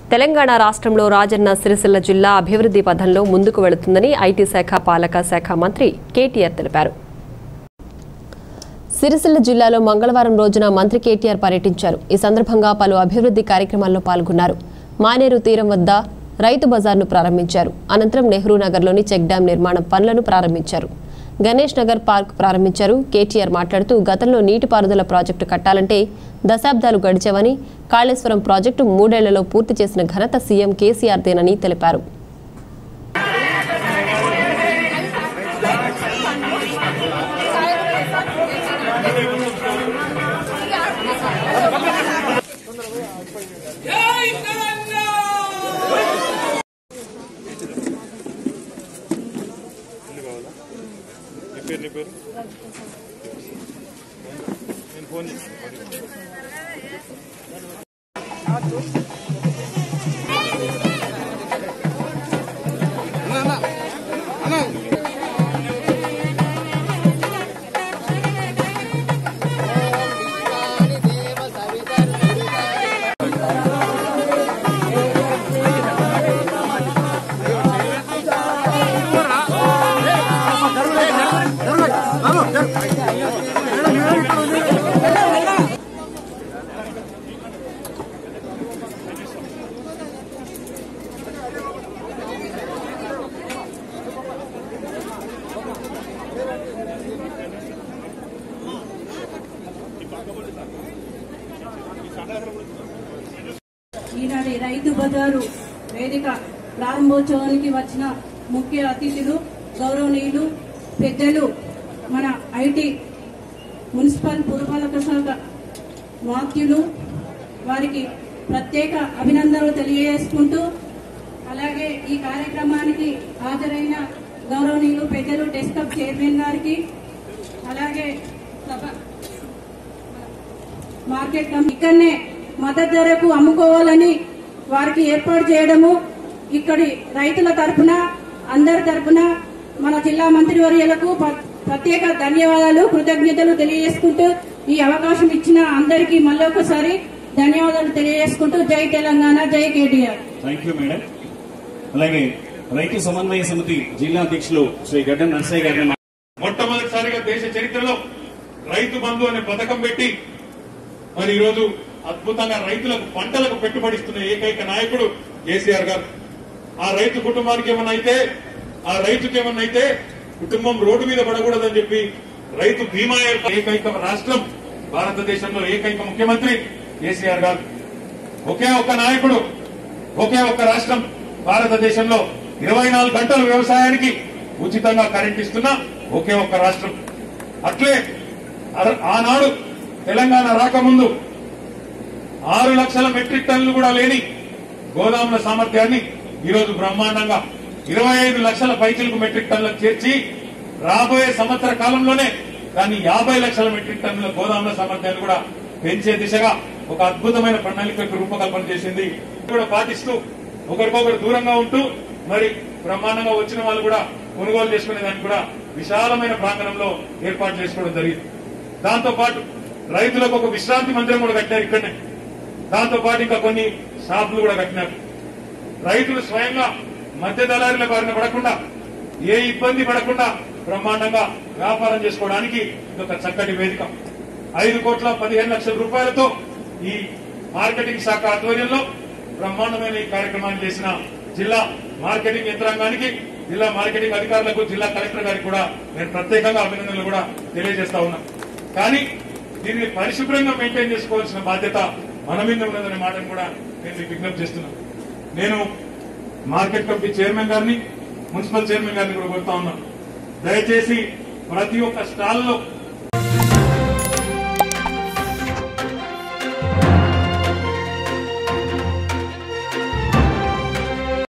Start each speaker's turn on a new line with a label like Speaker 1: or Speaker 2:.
Speaker 1: తెలంగాణ రాష్ట్రంలో రాజన్న సిరిసిల్ల జిల్లా అభివృద్ధి పథంలో ముందుకు వెళుతుందని ఐటీ శాఖ పాలక శాఖ మంత్రి కేటీఆర్ తెలిపారు సిరిసిల్ల జిల్లాలో మంగళవారం రోజున మంత్రి కేటీఆర్ పర్యటించారు ఈ సందర్భంగా పలు అభివృద్ధి కార్యక్రమాల్లో పాల్గొన్నారు మానేరు తీరం వద్ద రైతు బజార్ను ప్రారంభించారు అనంతరం నెహ్రూ నగర్లోని చెక్ డ్యాం నిర్మాణం పనులను ప్రారంభించారు గణేష్ నగర్ పార్క్ ప్రారంభించారు కేటీఆర్ మాట్లాడుతూ గతంలో నీటిపారుదల ప్రాజెక్టు కట్టాలంటే దశాబ్దాలు గడిచావని కాళేశ్వరం ప్రాజెక్టు మూడేళ్లలో పూర్తి చేసిన ఘనత సీఎం కేసీఆర్దేనని తెలిపారు
Speaker 2: జై తెలంగాణ
Speaker 3: నీ పేరు నీ పేరు నేను ఫోన్ చేస్తాను
Speaker 4: ఈనాటి రైతు బజారు వేదిక ప్రారంభోత్సవానికి వచ్చిన ముఖ్య అతిథులు గౌరవనీయులు పెద్దలు మన ఐటీ మున్సిపల్ పురపాలక శాఖ మాత్యులు వారికి ప్రత్యేక అభినందనలు తెలియజేసుకుంటూ అలాగే ఈ కార్యక్రమానికి హాజరైన గౌరవనీయులు పెద్దలు డెస్కప్ చైర్మన్ గారికి అలాగే సభ మార్కెట్ కమిటీ ఇక్కడనే మద్దతు ధరకు అమ్ముకోవాలని వారికి ఏర్పాటు చేయడము ఇక్కడి రైతుల తరపున అందరి తరపున మన జిల్లా మంత్రివర్యులకు ప్ర- ప్రత్యేక ధన్యవాదాలు కృతజ్ఞతలు తెలియజేసుకుంటూ ఈ అవకాశం ఇచ్చిన అందరికీ మళ్ళొకసారి ధన్యవాదాలు తెలియజేసుకుంటూ జై తెలంగాణ జై కేటీఆర్
Speaker 5: థ్యాంక్ యూ మేడం అలాగే రైతు సమన్వయ సమితి జిల్లా అధ్యక్షులు శ్రీ గడ్డ నర్సయ్య గారిని
Speaker 3: మొట్టమొదటిసారిగా దేశ చరిత్రలో రైతు బంధు అనే పథకం పెట్టి మరి ఈరోజు అద్భుతంగా రైతులకు పంటలకు పెట్టుబడిస్తున్న ఏకైక నాయకుడు కేసీఆర్ గారు ఆ రైతు కుటుంబానికి ఏమన్నా అయితే ఆ రైతుకి ఏమన్నా అయితే కుటుంబం రోడ్డు మీద పడకూడదని చెప్పి రైతు బీమా ఏర్ప- ఏకైక రాష్ట్రం భారతదేశంలో ఏకైక ముఖ్యమంత్రి కేసీఆర్ గారు ఒకే ఒక్క నాయకుడు ఒకే ఒక్క రాష్ట్రం భారతదేశంలో ఇరవై నాలుగు గంటలు వ్యవసాయానికి ఉచితంగా కరెంట్ ఇస్తున్న ఒకే ఒక్క రాష్ట్రం అట్లే అర- ఆనాడు తెలంగాణ రాకముందు ఆరు లక్షల మెట్రిక్ టన్నులు కూడా లేని గోదాముల సామర్థ్యాన్ని ఈరోజు బ్రహ్మాండంగా ఇరవై ఐదు లక్షల పైచిలకు మెట్రిక్ టన్నులకు చేర్చి రాబోయే సంవత్సర కాలంలోనే దాన్ని యాభై లక్షల మెట్రిక్ టన్నుల గోదాముల సామర్థ్యాన్ని కూడా పెంచే దిశగా ఒక అద్భుతమైన ప్రణాళికకు రూపకల్పన చేసింది కూడా పాటిస్తూ ఒకరికొకరు దూరంగా ఉంటూ మరి బ్రహ్మాండంగా వచ్చిన వాళ్ళు కూడా కొనుగోలు చేసుకునే దానికి కూడా విశాలమైన ప్రాంగణంలో ఏర్పాటు చేసుకోవడం జరిగింది దాంతో పాటు రైతులకు ఒక విశ్రాంతి మందిరం కూడా కట్టారు ఇక్కడనే దాంతో పాటు ఇంకా కొన్ని షాపులు కూడా కట్టినారు రైతులు స్వయంగా మధ్య దళారుల బారిన పడకుండా ఏ ఇబ్బంది పడకుండా బ్రహ్మాండంగా వ్యాపారం చేసుకోవడానికి ఇది ఒక చక్కటి వేదిక ఐదు కోట్ల పదిహేను లక్షల రూపాయలతో ఈ మార్కెటింగ్ శాఖ ఆధ్వర్యంలో బ్రహ్మాండమైన ఈ కార్యక్రమాన్ని చేసిన జిల్లా మార్కెటింగ్ యంత్రాంగానికి జిల్లా మార్కెటింగ్ అధికారులకు జిల్లా కలెక్టర్ గారికి కూడా నేను ప్రత్యేకంగా అభినందనలు కూడా తెలియజేస్తా ఉన్నా కానీ దీన్ని పరిశుభ్రంగా మెయింటైన్ చేసుకోవాల్సిన బాధ్యత మన మీద ఉన్నదనే మాటను కూడా నేను మీకు విజ్ఞప్తి చేస్తున్నాను నేను మార్కెట్ కమిటీ చైర్మన్ గారిని మున్సిపల్ చైర్మన్ గారిని కూడా కోరుతా ఉన్నాను దయచేసి ప్రతి ఒక్క స్టాల్లో